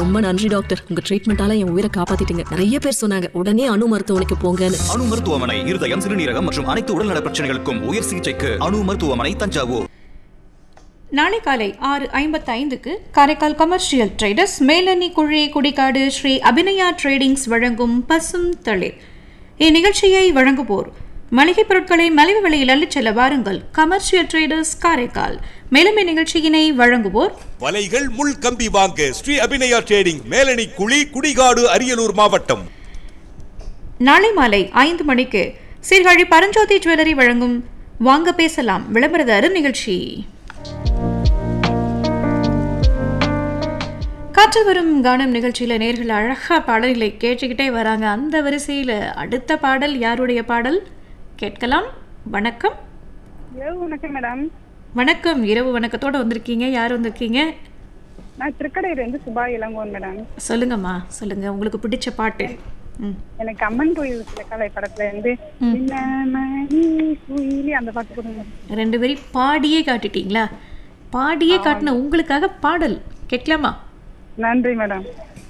ரொம்ப நன்றி டாக்டர் உங்க ட்ரீட்மெண்டால என் உயிரை காப்பாத்திட்டீங்க நிறைய பேர் சொன்னாங்க உடனே அணு மருத்துவமனைக்கு போங்கன்னு அணு மருத்துவமனை இருதயம் சிறுநீரகம் மற்றும் அனைத்து உடல்நல பிரச்சனைகளுக்கும் உயர் சிகிச்சைக்கு அணு மருத்துவமனை தஞ்சாவூர் நாளை காலை ஆறு ஐம்பத்தி ஐந்துக்கு காரைக்கால் கமர்ஷியல் ட்ரேடர்ஸ் மேலணி குழி குடிகாடு ஸ்ரீ அபிநயா ட்ரேடிங்ஸ் வழங்கும் பசும் தளிர் இந்நிகழ்ச்சியை வழங்குவோர் மளிகை பொருட்களை மலிவு விலையில் அள்ளிச் செல்ல வாருங்கள் கமர்ஷியல் ட்ரேடர்ஸ் காரைக்கால் மேலும் இந்நிகழ்ச்சியினை வழங்குவோர் வலைகள் முள் கம்பி வாங்க ஸ்ரீ அபிநயா ட்ரேடிங் மேலணி குழி குடிகாடு அரியலூர் மாவட்டம் நாளை மாலை ஐந்து மணிக்கு சீர்காழி பரஞ்சோதி ஜுவல்லரி வழங்கும் வாங்க பேசலாம் விளம்பரதாரர் நிகழ்ச்சி காற்று வரும் கானம் நிகழ்ச்சியில் நேர்கள் அழகா பாடல்களை கேட்டுக்கிட்டே வராங்க அந்த வரிசையில் அடுத்த பாடல் யாருடைய பாடல் கேட்கலாம் வணக்கம் இரவு வணக்கம் மேடம் வணக்கம் இரவு வணக்கத்தோட வந்திருக்கீங்க யார் வந்திருக்கீங்க நான் திருக்கடையிலேருந்து சுபா இளங்கோன் மேடம் சொல்லுங்கம்மா சொல்லுங்க உங்களுக்கு பிடிச்ச பாட்டு ம் எனக்கு அம்மன் கோயில் சில கலை படத்துல இருந்து "சின்னமணி குயிலி" அந்த பாட்டு கொடுங்க மேடம். ரெண்டு பேரும் பாடியே காட்டிட்டீங்களா பாடியே காட்டின உங்களுக்காக பாடல் கேட்கலாமா நன்றி மேடம்